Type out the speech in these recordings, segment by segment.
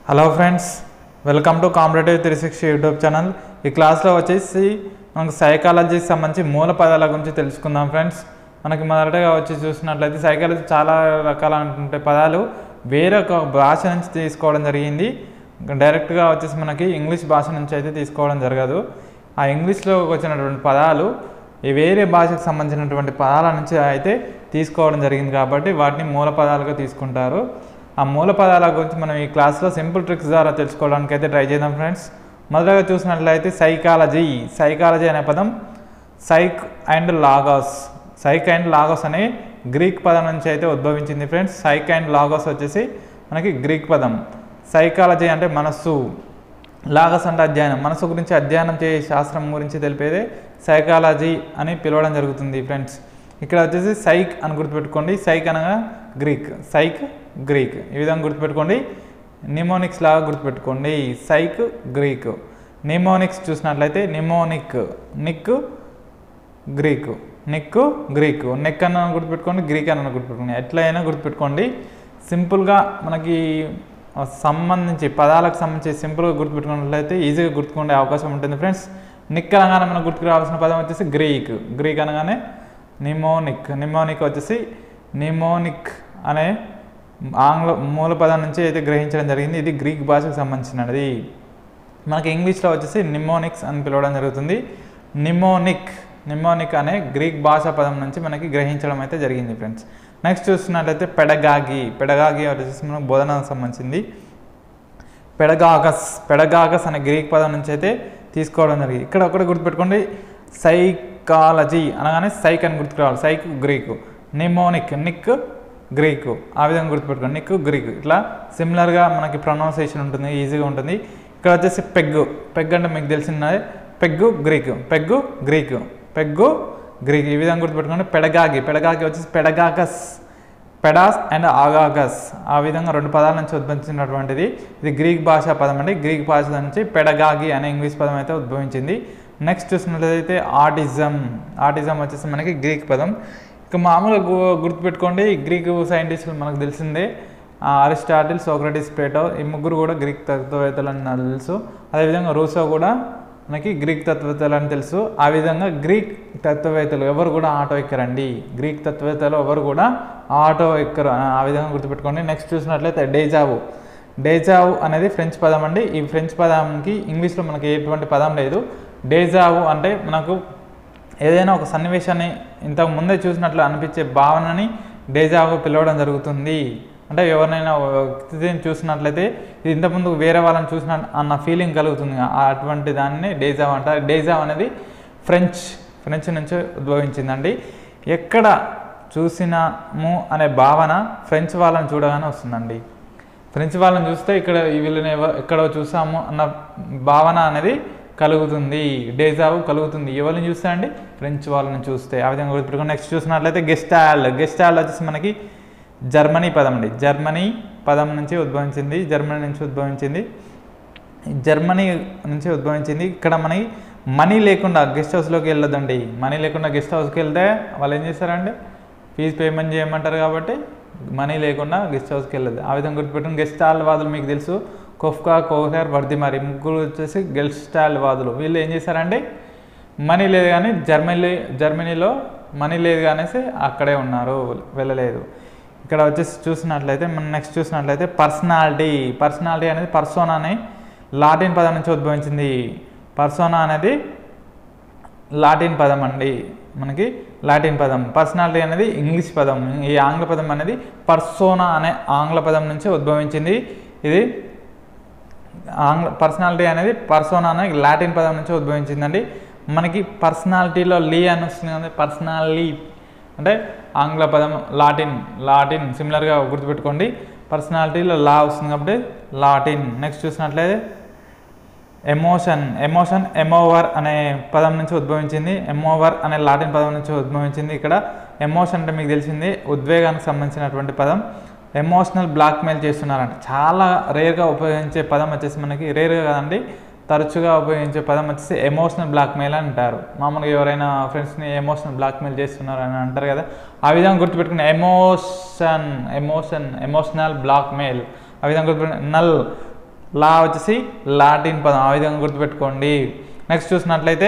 hello friends welcome to competitive three sixty YouTube channel ఈ క్లాస్లో వచ్చేసి మనకు సైకాలజీకి సంబంధించి మూల పదాల గురించి తెలుసుకుందాం ఫ్రెండ్స్ మనకి మొదటగా వచ్చి చూసినట్లయితే సైకాలజీ చాలా రకాలైనటువంటి పదాలు వేరొక భాష నుంచి తీసుకోవడం జరిగింది డైరెక్ట్గా వచ్చేసి మనకి ఇంగ్లీష్ భాష నుంచి అయితే తీసుకోవడం జరగదు ఆ ఇంగ్లీష్లో వచ్చినటువంటి పదాలు ఈ వేరే భాషకు సంబంధించినటువంటి పదాల నుంచి అయితే తీసుకోవడం జరిగింది కాబట్టి వాటిని మూల పదాలుగా తీసుకుంటారు ఆ మూల పదాల గురించి మనం ఈ క్లాస్లో సింపుల్ ట్రిక్స్ ద్వారా తెలుసుకోవడానికి అయితే ట్రై చేద్దాం ఫ్రెండ్స్ మొదటగా చూసినట్లయితే సైకాలజీ సైకాలజీ అనే పదం psyche and logos psyche and logos అనే గ్రీక్ పదం నుంచి అయితే ఉద్భవించింది ఫ్రెండ్స్ సైక్ అండ్ లాగోస్ వచ్చేసి మనకి గ్రీక్ పదం సైకాలజీ అంటే మనస్సు లాగస్ అంటే అధ్యయనం మనసు గురించి అధ్యయనం చేసే శాస్త్రం గురించి తెలిపేదే సైకాలజీ అని పిలవడం జరుగుతుంది ఫ్రెండ్స్ ఇక్కడ వచ్చేసి సైక్ అని గుర్తుపెట్టుకోండి సైక్ అనగా గ్రీక్ సైక్ గ్రీక్ ఈ విధంగా గుర్తుపెట్టుకోండి నిమోనిక్స్ లాగా గుర్తుపెట్టుకోండి సైక్ గ్రీక్ నిమోనిక్స్ చూసినట్లయితే నిమోనిక్ నిక్ గ్రీకు నిక్ గ్రీకు నెక్ అన్న గుర్తుపెట్టుకోండి గ్రీక్ అన్న గుర్తుపెట్టుకోండి ఎట్లయినా గుర్తుపెట్టుకోండి సింపుల్గా మనకి సంబంధించి పదాలకు సంబంధించి సింపుల్గా గుర్తుపెట్టుకున్నట్లయితే ఈజీగా గుర్తుకునే అవకాశం ఉంటుంది ఫ్రెండ్స్ నిక్ అనగానే మనకు గుర్తుకు రావాల్సిన పదం వచ్చేసి గ్రీక్ గ్రీక్ అనగానే నిమోనిక్ నిమోనిక్ వచ్చేసి నిమోనిక్ అనే ఆంగ్ల మూల పదం నుంచి అయితే గ్రహించడం జరిగింది ఇది గ్రీక్ భాషకు సంబంధించినది మనకి ఇంగ్లీష్లో వచ్చేసి నిమోనిక్స్ అని పిలవడం జరుగుతుంది నిమోనిక్ నిమోనిక్ అనే గ్రీక్ భాషా పదం నుంచి మనకి గ్రహించడం అయితే జరిగింది ఫ్రెండ్స్ నెక్స్ట్ చూస్తున్నట్లయితే పెడగాగి పెడగాగి వచ్చేసి మనకు బోధనకు సంబంధించింది పెడగాగస్ పెడగాగస్ అనే గ్రీక్ పదం నుంచి అయితే తీసుకోవడం జరిగింది ఇక్కడ ఒకటి గుర్తుపెట్టుకోండి సైకాలజీ అనగానే సైక్ అని గుర్తుకురావాలి సైక్ గ్రీకు నిమోనిక్ నిక్ గ్రీకు ఆ విధంగా గుర్తుపెట్టుకోండి నిక్ గ్రీకు ఇట్లా సిమిలర్గా మనకి ప్రొనౌన్సియేషన్ ఉంటుంది ఈజీగా ఉంటుంది ఇక్కడ వచ్చేసి పెగ్గు పెగ్ అంటే మీకు తెలిసిందే peg Greek peg Greek peg Greek ఈ విధంగా గుర్తుపెట్టుకోండి పెడగాగి పెడగాగి వచ్చేసి పెడగాగస్ పెడాస్ అండ్ ఆగాగస్ ఆ విధంగా రెండు పదాల నుంచి ఉద్భవించినటువంటిది ఇది గ్రీక్ భాషా పదం అండి గ్రీక్ భాష నుంచి పెడగాగి అనే ఇంగ్లీష్ పదం అయితే ఉద్భవించింది నెక్స్ట్ చూసినట్లయితే ఆటిజం ఆటిజం వచ్చేసి మనకి గ్రీక్ పదం ఇక మామూలుగా గు- గుర్తుపెట్టుకోండి గ్రీక్ సైంటిస్టులు మనకు తెలిసిందే ఆ, అరిస్టాటిల్ సోక్రటిస్ ప్లేటో ఈ ముగ్గురు కూడా గ్రీక్ తత్వవేత్తలు అని నాకు తెలుసు అదేవిధంగా రూసో కూడా మనకి గ్రీక్ తత్వవేత్తలు అని తెలుసు ఆ విధంగా గ్రీక్ తత్వవేత్తలు ఎవరు కూడా ఆటో ఎక్కరండి గ్రీక్ తత్వవేత్తలు ఎవరు కూడా ఆటో ఎక్కరు ఆ ఆ విధంగా గుర్తుపెట్టుకోండి నెక్స్ట్ చూసినట్లయితే డేజావు డేజావు అనేది ఫ్రెంచ్ పదం అండి ఈ ఫ్రెంచ్ పదంకి ఇంగ్లీష్లో మనకి ఎటువంటి పదం లేదు డేజావు అంటే మనకు ఏదైనా ఒక సన్నివేశాన్ని ఇంతకు ముందే చూసినట్లు అనిపించే భావనని డేజావు పిలవడం జరుగుతుంది అంటే ఎవరినైనా ఒక వ్యక్తిని చూసినట్లయితే ఇది ఇంతకుముందు వేరే వాళ్ళని చూసిన అన్న ఫీలింగ్ కలుగుతుంది ఆ అటువంటి దాన్ని డేజావ్ అంటారు డేజావ్ అనేది ఫ్రెంచ్ ఫ్రెంచ్ నుంచి ఉద్భవించిందండి ఎక్కడ చూసినాము అనే భావన ఫ్రెంచ్ వాళ్ళని చూడగానే వస్తుందండి ఫ్రెంచ్ వాళ్ళని చూస్తే ఇక్కడ వీళ్ళని ఎవ- ఎక్కడో చూసాము అన్న భావన అనేది కలుగుతుంది డేజావు కలుగుతుంది ఎవరిని చూస్తే అండి ఫ్రెంచ్ వాళ్ళని చూస్తే ఆ విధంగా గుర్తుపెట్టుకుని నెక్స్ట్ చూసినట్లయితే గెస్టాల్ గెస్టాల్ వచ్చేసి మనకి జర్మనీ పదం అండి జర్మనీ పదం నుంచి ఉద్భవించింది జర్మనీ నుంచి ఉద్భవించింది జర్మనీ నుంచి ఉద్భవించింది ఇక్కడ మనకి మనీ లేకుండా గెస్ట్ హౌస్లోకి వెళ్ళొద్దండి మనీ లేకుండా గెస్ట్ హౌస్కి వెళ్తే వాళ్ళు ఏం చేస్తారండి ఫీజు పేమెంట్ చేయమంటారు కాబట్టి మనీ లేకుండా గెస్ట్ హౌస్కి వెళ్ళదు ఆ విధంగా గుర్తుపెట్టుకుని గెస్ట్ స్టాల్ వాదులు మీకు తెలుసు కొఫ్కా కోహర్ వర్దిమారి ముగ్గురు వచ్చేసి గెస్ట్ స్టాల్ వాదులు వీళ్ళు ఏం చేశారండి మనీ లేదు కానీ జర్మనీ జర్మనీలో మనీ లేదు కానేసి అక్కడే ఉన్నారు వెళ్ళలేదు ఇక్కడ వచ్చేసి చూసినట్లయితే మనం నెక్స్ట్ చూసినట్లయితే పర్సనాలిటీ పర్సనాలిటీ అనేది పర్సోనా అనే లాటిన్ పదం నుంచి ఉద్భవించింది పర్సోనా అనేది లాటిన్ పదం అండి మనకి లాటిన్ పదం పర్సనాలిటీ అనేది ఇంగ్లీష్ పదం ఈ ఆంగ్ల పదం అనేది పర్సోనా అనే ఆంగ్ల పదం నుంచి ఉద్భవించింది ఇది ఆంగ్ల పర్సనాలిటీ అనేది పర్సోనా అనే లాటిన్ పదం నుంచి ఉద్భవించిందండి మనకి పర్సనాలిటీలో లీ అని వస్తుంది కదా పర్సనాలిటీ అంటే ఆంగ్ల పదం లాటిన్ లాటిన్ సిమిలర్గా గుర్తుపెట్టుకోండి పర్సనాలిటీలో లా వస్తుంది కాబట్టి లాటిన్ నెక్స్ట్ చూసినట్లయితే ఎమోషన్ ఎమోషన్ ఎమోవర్ అనే పదం నుంచి ఉద్భవించింది ఎమోవర్ అనే లాటిన్ పదం నుంచి ఉద్భవించింది ఇక్కడ ఎమోషన్ అంటే మీకు తెలిసింది ఉద్వేగానికి సంబంధించినటువంటి పదం ఎమోషనల్ బ్లాక్మెయిల్ చేస్తున్నారంట చాలా రేర్గా ఉపయోగించే పదం వచ్చేసి మనకి రేర్గా కాదండి తరచుగా ఉపయోగించే పదం వచ్చేసి ఎమోషనల్ బ్లాక్మెయిల్ అని అంటారు మామూలుగా ఎవరైనా ఫ్రెండ్స్ని ఎమోషనల్ బ్లాక్మెయిల్ చేస్తున్నారు అని అంటారు కదా ఆ విధంగా గుర్తుపెట్టుకుని ఎమోషన్ ఎమోషన్ ఎమోషనల్ బ్లాక్మెయిల్ ఆ విధంగా గుర్తుపెట్టుకుని నల్ లా వచ్చేసి లాటిన్ పదం ఆ విధంగా గుర్తుపెట్టుకోండి నెక్స్ట్ చూసినట్లయితే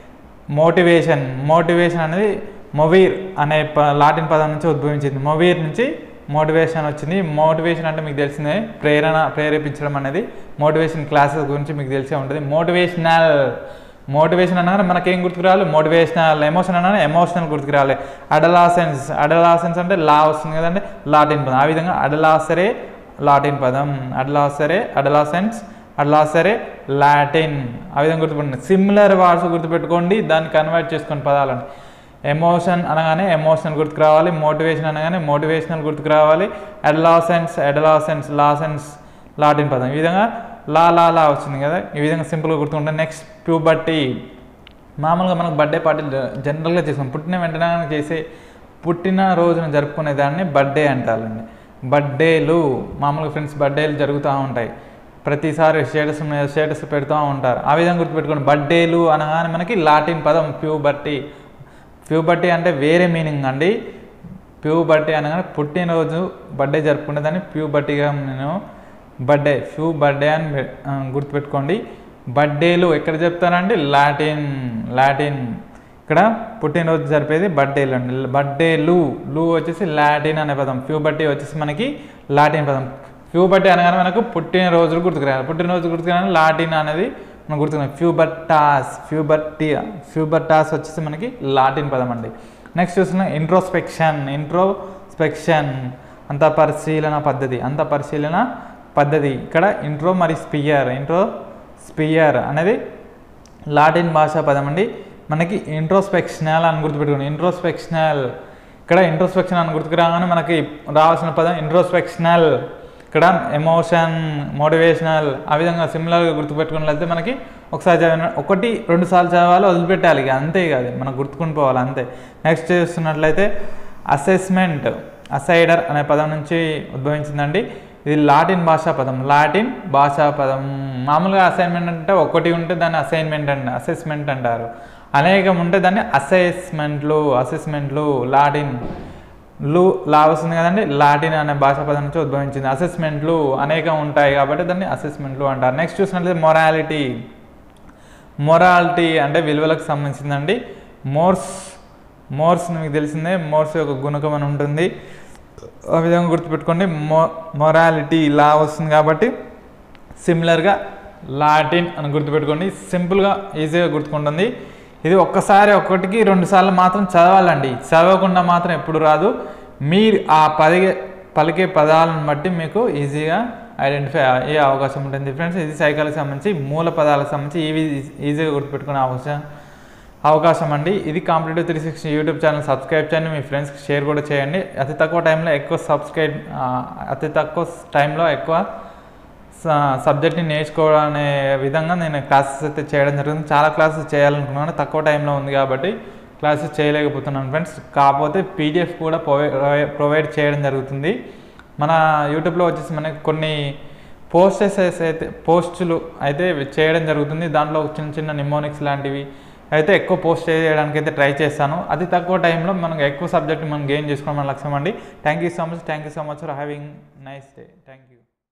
మోటివేషన్ మోటివేషన్ అనేది మొవీర్ అనే ప లాటిన్ పదం నుంచి ఉద్భవించింది మొవీర్ నుంచి మోటివేషన్ వచ్చింది మోటివేషన్ అంటే మీకు తెలిసిందే ప్రేరణ ప్రేరేపించడం అనేది మోటివేషన్ క్లాసెస్ గురించి మీకు తెలిసే ఉంటుంది మోటివేషనల్ మోటివేషన్ అనగానే మనకేం గుర్తుకు రావాలి మోటివేషనల్ ఎమోషన్ అనగానే ఎమోషనల్ గుర్తుకు రావాలి అడలాసెన్స్ అడలాసెన్స్ అంటే లా వస్తుంది కదండి లాటిన్ పదం ఆ విధంగా అడలాసరే లాటిన్ పదం అడలాసరే అడలాసెన్స్ అడలాసరే లాటిన్ ఆ విధంగా గుర్తుపెట్టుకోండి సిమిలర్ వర్డ్స్ గుర్తుపెట్టుకోండి దాన్ని కన్వర్ట్ చేసుకోండి పదాలను ఎమోషన్ అనగానే ఎమోషనల్ గుర్తుకు రావాలి మోటివేషన్ అనగానే మోటివేషనల్ గుర్తుకు రావాలి అడలాసెన్స్ అడలాసెన్స్ లాసెన్స్ లాటిన్ పదం ఈ విధంగా లా లా లా వచ్చింది కదా ఈ విధంగా సింపుల్గా గుర్తుకుంటే నెక్స్ట్ ప్యూబర్టీ మామూలుగా మనకు బర్త్డే పార్టీలు జనరల్గా చేస్తాం పుట్టిన వెంటనే చేసే పుట్టిన రోజున జరుపుకునే దాన్ని బర్త్డే అంటారండి బర్త్డేలు మామూలుగా ఫ్రెండ్స్ బర్త్డేలు జరుగుతూ ఉంటాయి ప్రతిసారి స్టేటస్ మీద స్టేటస్ పెడుతూ ఉంటారు ఆ విధంగా గుర్తుపెట్టుకోండి బర్త్డేలు అనగానే మనకి లాటిన్ పదం ప్యూబర్టీ ప్యూబర్టీ అంటే వేరే మీనింగ్ అండి ప్యూబర్టీ అనగానే పుట్టినరోజు బర్త్డే జరుపుకునే దాన్ని ప్యూబర్టీగా నేను బర్త్డే ఫ్యూ బర్త్డే అని పె- ఆ, గుర్తుపెట్టుకోండి బర్త్డేలు ఎక్కడ చెప్తారండి లాటిన్ లాటిన్ ఇక్కడ పుట్టినరోజు జరిపేది బర్త్డేలు అండి బర్త్డేలు లు వచ్చేసి లాటిన్ అనే పదం ప్యూబర్టీ వచ్చేసి మనకి లాటిన్ పదం ప్యూబర్టీ అనగానే మనకు పుట్టినరోజులు గుర్తుకురాలి పుట్టినరోజు గుర్తుకురాని లాటిన్ అనేది మనకు గుర్తుకురాలి ఫ్యూబర్టాస్ ఫ్యూబర్టీ ఫ్యూబర్టాస్ వచ్చేసి మనకి లాటిన్ పదం అండి నెక్స్ట్ చూసిన ఇంట్రోస్పెక్షన్ ఇంట్రోస్పెక్షన్ అంత పరిశీలన పద్ధతి అంత పరిశీలన పద్ధతి ఇక్కడ ఇంట్రో మరి స్పియర్ ఇంట్రో స్పియర్ అనేది లాటిన్ భాషా పదం అండి మనకి ఇంట్రోస్పెక్షనల్ అని గుర్తుపెట్టుకోండి ఇంట్రోస్పెక్షనల్ ఇక్కడ ఇంట్రోస్పెక్షన్ అని గుర్తుకు రాగానే మనకి రావాల్సిన పదం ఇంట్రోస్పెక్షనల్ ఇక్కడ ఎమోషన్ మోటివేషనల్ ఆ విధంగా సిమిలర్గా గుర్తుపెట్టుకున్నట్లయితే మనకి ఒకసారి చదివిన ఒకటి రెండు సార్లు చదవాలి వదిలిపెట్టాలి ఇక అంతే కాదు మనకు గుర్తుకుని పోవాలి అంతే నెక్స్ట్ చూస్తున్నట్లయితే అసెస్మెంట్ అసైడర్ అనే పదం నుంచి ఉద్భవించిందండి ఇది లాటిన్ భాషా పదం లాటిన్ భాషా పదం మామూలుగా అసైన్మెంట్ అంటే ఒకటి ఉంటే దాన్ని అసైన్మెంట్ అంట అసెస్మెంట్ అంటారు అనేకం ఉంటే దాన్ని అసెస్మెంట్లు అసెస్మెంట్లు లాటిన్ లు లా వస్తుంది కదండి లాటిన్ అనే భాషా పదం నుంచి ఉద్భవించింది అసెస్మెంట్లు అనేకం ఉంటాయి కాబట్టి దాన్ని అసెస్మెంట్లు అంటారు నెక్స్ట్ చూసినట్లయితే మొరాలిటీ మొరాలిటీ అంటే విలువలకు సంబంధించిందండి మోర్స్ మోర్స్ మీకు తెలిసిందే మోర్స్ యొక్క గుణకం అని ఉంటుంది ఆ విధంగా గుర్తుపెట్టుకోండి మో మొరాలిటీ లా వస్తుంది కాబట్టి సిమిలర్గా లాటిన్ అని గుర్తుపెట్టుకోండి సింపుల్గా ఈజీగా గుర్తుకుంటుంది ఇది ఒక్కసారి ఒక్కటికి రెండు సార్లు మాత్రం చదవాలండి చదవకుండా మాత్రం ఎప్పుడు రాదు మీరు ఆ పలిగే పలికే పదాలను బట్టి మీకు ఈజీగా ఐడెంటిఫై అయ్యే అవకాశం ఉంటుంది ఫ్రెండ్స్ ఇది సైకాలజీ సంబంధించి మూల పదాలకు సంబంధించి ఇవి ఈజీగా గుర్తుపెట్టుకునే అవకాశం అవకాశం అండి ఇది competitive three sixty YouTube channel subscribe చేయండి మీ ఫ్రెండ్స్కి షేర్ కూడా చేయండి అతి తక్కువ టైంలో ఎక్కువ సబ్స్క్రైబ్ ఆ, అతి తక్కువ టైంలో ఎక్కువ స- సబ్జెక్ట్ని నేర్చుకోవడం అనే విధంగా నేను క్లాసెస్ అయితే చేయడం జరుగుతుంది చాలా క్లాసెస్ చేయాలనుకున్నాను తక్కువ టైంలో ఉంది కాబట్టి క్లాసెస్ చేయలేకపోతున్నాను ఫ్రెండ్స్ కాకపోతే పీడిఎఫ్ కూడా ప్రొవైడ్ ప్రొవైడ్ చేయడం జరుగుతుంది మన యూట్యూబ్లో వచ్చేసి మనకి కొన్ని పోస్టెస్ అయితే పోస్టులు అయితే చేయడం జరుగుతుంది దాంట్లో చిన్న చిన్న నిమోనిక్స్ లాంటివి అయితే ఎక్కువ పోస్ట్ చేయడానికి అయితే ట్రై చేస్తాను అతి తక్కువ టైంలో మనకు ఎక్కువ సబ్జెక్ట్ మనం గెయిన్ చేసుకోవడం మన లక్ష్యం అండి thank you so much thank you so much for having nice day thank you